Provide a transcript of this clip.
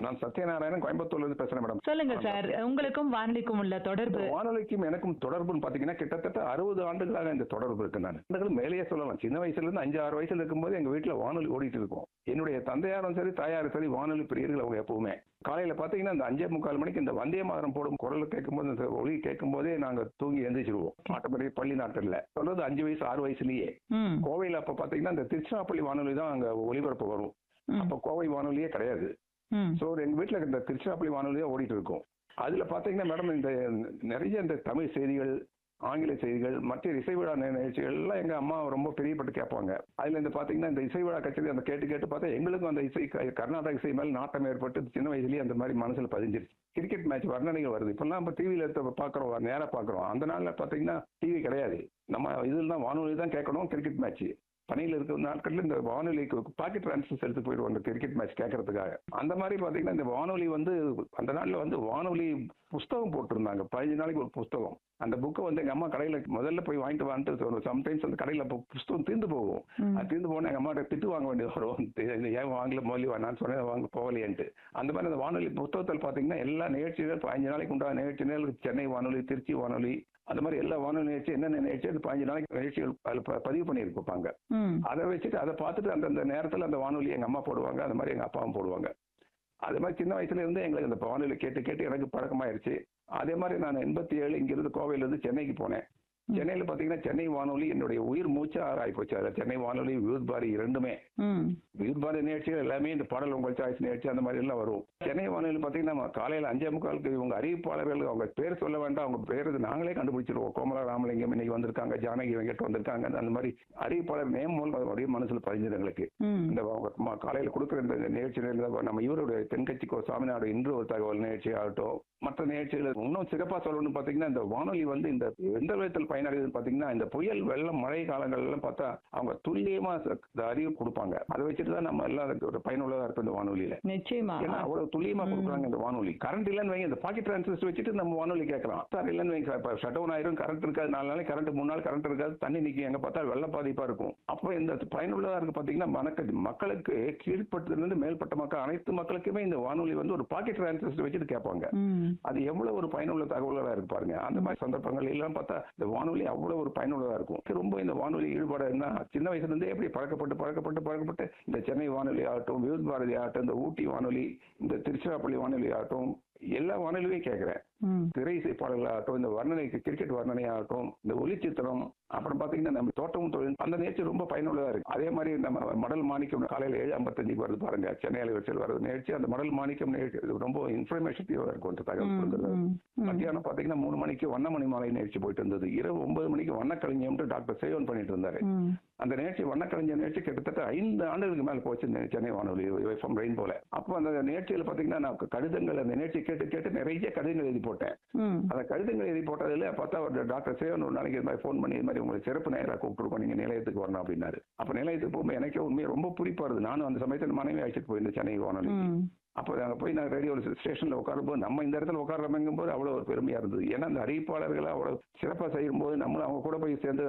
நான் சத்யநாராயணன் கோயம்புத்தூர்ல இருந்து பேசுறேன் மேடம் சொல்லுங்க சார் உங்களுக்கும் வானொலிக்கும் உள்ள தொடர்பு வானொலிக்கும் எனக்கும் தொடர்புன்னு பாத்தீங்கன்னா கிட்டத்தட்ட அறுபது ஆண்டுகளாக இந்த தொடர்பு இருக்கு நான் ஆண்டுகள் மேலேயே சொல்லலாம் சின்ன வயசுல இருந்து அஞ்சு ஆறு வயசுல இருக்கும்போது எங்க வீட்டுல வானொலி ஓடிட்டு இருக்கும் என்னுடைய தந்தையாரும் சரி தாயாரும் சரி வானொலி பிரியர்கள் அவங்க எப்பவுமே காலையில பாத்தீங்கன்னா இந்த அஞ்சே முக்கால் மணிக்கு இந்த வந்தே மாதரம் போடும் குரல் கேட்கும்போது இந்த ஒளி கேட்கும் போதே நாங்க தூங்கி எந்திரிச்சிருவோம் ஆட்டோமேட்டிக் பள்ளி நாட்டில் சொல்றது அஞ்சு வயசு ஆறு வயசுலயே ம் கோவையில அப்ப பாத்தீங்கன்னா இந்த திருச்சிராப்பள்ளி வானொலி தான் அங்க ஒலிபரப்பு வரும் ம், அப்ப கோவை வானொலியே கிடையாது ம் ஸோ எங்க வீட்டில் இந்த திருச்சிராப்பள்ளி வானொலி தான் ஓடிட்டு இருக்கும் அதுல பாத்தீங்கன்னா மேடம் இந்த நிறைய இந்த தமிழ் செய்திகள் ஆங்கில செய்திகள் மற்ற இசை விழா நி- நிகழ்ச்சிகள் எல்லாம் எங்க அம்மா ரொம்ப பிரியப்பட்டு கேட்பாங்க அதுல இந்த பாத்தீங்கன்னா இந்த இசை விழா கச்சேரி அந்த கேட்டு கேட்டு பார்த்தா எங்களுக்கும் அந்த இசை க- கர்நாடக இசை மேல நாட்டம் ஏற்பட்டு சின்ன வயசுலயே அந்த மாதிரி மனசுல பதிஞ்சிருச்சு கிரிக்கெட் மேட்ச் வர்ணனைகள் வருது இப்பெல்லாம் இப்போ டிவியில பாக்குறோம் நேரா பாக்குறோம் அந்த நாள்ல பாத்தீங்கன்னா டிவி கிடையாது நம்ம இதில் தான் வானொலி தான் கேட்கணும் கிரிக்கெட் மேட்ச் பணியில் இருக்கிற நாட்கள்ல இந்த வானொலிக்கு பாக்கெட் ட்ரான்ஸ்ஃபர்ஸ் எடுத்து போயிடுவோம் அந்த கிரிக்கெட் மேட்ச் கேட்கறதுக்காக அந்த மாதிரி பாத்தீங்கன்னா இந்த வானொலி வந்து அந்த நாள்ல வந்து வானொலி புஸ்தகம் போட்டிருந்தாங்க பதினஞ்சு நாளைக்கு ஒரு புஸ்தகம் அந்த புக்கை வந்து எங்க அம்மா கடையில முதல்ல போய் வாங்கிட்டு வந்துட்டு சம்டைம்ஸ் அந்த கடையில அப்ப புஸ்தகம் தீர்ந்து போகும் ம். அது தீர்ந்து போனா எங்க அம்மாட்ட திட்டு வாங்க வேண்டியது வரும் இது ஏன் வாங்கல முதல்ல நான் சொன்னேன் வாங்க போகலையேன்ட்டு அந்த மாதிரி அந்த வானொலி புத்தகத்தில் பாத்தீங்கன்னா எல்லா நிகழ்ச்சிகள் பதினஞ்சு நாளைக்கு உண்டான நிகழ்ச்சிகள் சென்னை வானொலி திருச்சி வானொலி அந்த மாதிரி எல்லா வானொலி நிகழ்ச்சி என்னென்ன நிகழ்ச்சி அது பதினஞ்சு நாளைக்கு நிகழ்ச்சிகள் அதில் ப- பதிவு பண்ணியிருப்பாங்க ம் அதை வச்சுட்டு அதை பார்த்துட்டு அந்தந்த நேரத்தில் அந்த வானொலி எங்கள் அம்மா போடுவாங்க அந்த மாதிரி எங்கள் அப்பாவும் போடுவாங்க அது மாதிரி சின்ன வயசுல இருந்து எங்களுக்கு அந்த வானொலி கேட்டு கேட்டு எனக்கு பழக்கமாயிருச்சு அதே மாதிரி நான் எண்பத்தி ஏழு இங்கிருந்து கோவையிலேருந்து சென்னைக்கு போனேன் சென்னையில் பார்த்தீங்கன்னா சென்னை வானொலி என்னுடைய உயிர் மூச்சா ஆகிப்போச்சு அதில் சென்னை வானொலி வியூத் பாரி இரண்டுமே ம் வியூத் பாரி நிகழ்ச்சிகள் எல்லாமே இந்த பாடல் உங்கள் சாய்ஸ் நிகழ்ச்சி அந்த மாதிரி எல்லாம் வரும் சென்னை வானொலி பார்த்தீங்கன்னா நம்ம காலையில் அஞ்சே முக்காலுக்கு இவங்க அறிவிப்பாளர்கள் அவங்க பேர் சொல்ல வேண்டாம் அவங்க பேர் நாங்களே கண்டுபிடிச்சிருவோம் கோமலா ராமலிங்கம் இன்னைக்கு வந்திருக்காங்க ஜானகி வெங்கட் வந்திருக்காங்க அந்த மாதிரி அறிவிப்பாளர் நேம் மூலம் அப்படியே மனசுல பதிஞ்சது எங்களுக்கு ம் இந்த அவங்க ம- காலையில கொடுக்குற இந்த நிகழ்ச்சி நேரத்துல நம்ம இவருடைய தென்கட்சிக்கோ சாமிநாடு இன்று ஒரு தகவல் நிகழ்ச்சி ஆகட்டும் மற்ற நிகழ்ச்சிகள் இன்னும் சிறப்பா சொல்லணும்னு பாத்தீங்கன்னா இந்த வானொலி வந்து இந்த எந்த விதத்தில் பயனடையுதுன்னு பாத்தீங்கன்னா இந்த புயல் வெள்ளம் மழை காலங்கள்லாம் பார்த்தா அவங்க துல்லியமா ச- இந்த அறிவு கொடுப்பாங்க அதை வச்சுட்டு தான் நம்ம எல்லாம் அதுக்கு ஒரு பயனுள்ளதா இருக்கும் இந்த வானொலியில நிச்சயமா ஏன்னா அவ்வளவு துல்லியமா கொடுக்குறாங்க இந்த வானொலி கரண்ட் இல்லைன்னு வைங்க இந்த பாக்கெட் டிரான்சிஸ்டர் வச்சுட்டு நம்ம வானொலி கேட்கலாம் சார் இல்லைன்னு வைங்க இப்போ ஷட் டவுன் ஆயிரும் கரண்ட் இருக்காது நாலு நாளைக்கு கரண்ட் மூணு நாள் கரண்ட் இருக்காது தண்ணி நிற்கும் எங்க பார்த்தா வெள்ள பாதிப்பா இருக்கும் அப்போ இந்த பயனுள்ளதா இருக்கு பாத்தீங்கன்னா மனக்கு மக்களுக்கு கீழ்பட்டதுலேருந்து மேல்பட்ட மக்கள் அனைத்து மக்களுக்குமே இந்த வானொலி வந்து ஒரு பாக்கெட் டிரான்சிஸ்டர் வச்சுட்டு கேட்பாங்க ம் அது எவ்வளவு ஒரு பயனுள்ள தகவல்களா இருக்கு பாருங்க அந்த மாதிரி சந்தர்ப்பங்கள் எல்லாம் பார்த்தா இந்த வானொலி அவ்வளவு ஒரு பயனுள்ளதா இருக்கும் இது ரொம்ப இந்த வானொலி ஈடுபாடு என்ன சின்ன வயசுல இருந்தே எப்படி பழக்கப்பட்டு பழக்கப்பட்டு பழக்கப்பட்டு இந்த சென்னை வானொலி ஆகட்டும் வியூத் பாரதி ஆகட்டும் இந்த ஊட்டி வானொலி இந்த திருச்சிராப்பள்ளி வானொலி ஆகட்டும் எல்லா வானொலியும் கேட்கிறேன் ம் திரை இசை பாடல்களாகட்டும் இந்த வர்ணனை கிரிக்கெட் வர்ணனை ஆகட்டும் இந்த ஒளிச்சித்திரம் அப்புறம் பாத்தீங்கன்னா நம்ம தோட்டமும் தொழில் அந்த நிகழ்ச்சி ரொம்ப பயனுள்ளதா இருக்கு அதே மாதிரி நம்ம மடல் மாணிக்கம் காலையில ஏழு ஐம்பத்தஞ்சுக்கு வருது பாருங்க சென்னை அலைவரிசையில் வருது நிகழ்ச்சி அந்த மடல் மாணிக்கம் நிகழ்ச்சி இது ரொம்ப இன்ஃபர்மேஷன் இருக்கும் அந்த தகவல் ம், கொடுக்குறது ம், ம். மத்தியானம் பாத்தீங்கன்னா மூணு மணிக்கு வண்ணமணி மாலை நிகழ்ச்சி போயிட்டு இருந்தது இரவு ஒன்பது மணிக்கு வண்ணக்கலைஞம்ட்டு டாக்டர் சேவன் பண்ணிட்டு இருந்தாரு ம் அந்த நிகழ்ச்சி வண்ணக்கலைஞர் நிகழ்ச்சி கிட்டத்தட்ட ஐந்து ஆண்டுகளுக்கு மேல போச்சு இந்த சென்னை வானொலி எஃப்எம் ரெயின் போல அப்போ அந்த நிகழ்ச்சியில பாத்தீங்கன்னா நான் கடிதங்கள் அந்த நிகழ்ச்சி கேட்டு கேட்டு நிறைய கடிதங்கள் எழுதி போட்டேன் ம் அந்த கடிதங்கள் எழுதி போட்டதுல பார்த்தா ஒரு டாக்டர் சேவன் ஒரு நாளைக்கு இது மாதிரி ஃபோன் பண்ணி இது மாதிரி உங்களுக்கு சிறப்பு நேராக கூப்பிட்டுருக்கோம் நீங்க நிலையத்துக்கு வரணும் அப்படின்னாரு அப்ப நிலையத்துக்கு போகும்போது எனக்கே உண்மையை ரொம்ப குறிப்பா இருந்தது நானும் அந்த சமயத்தில் மனைவி அழைச்சிட்டு போயிருந்தேன் சென்னை வானொலி ம் அப்போ அங்கே போய் நான் ரேடியோ ஸ்டேஷனில் உட்காரும்போது நம்ம இந்த இடத்துல உட்காரமைங்கும் போது அவ்வளோ ஒரு பெருமையா இருந்தது ஏன்னா அந்த அறிவிப்பாளர்கள் அவ்வளோ சிறப்பாக செய்யும்போது நம்மளும் அவங்க கூட போய் சேர்ந்து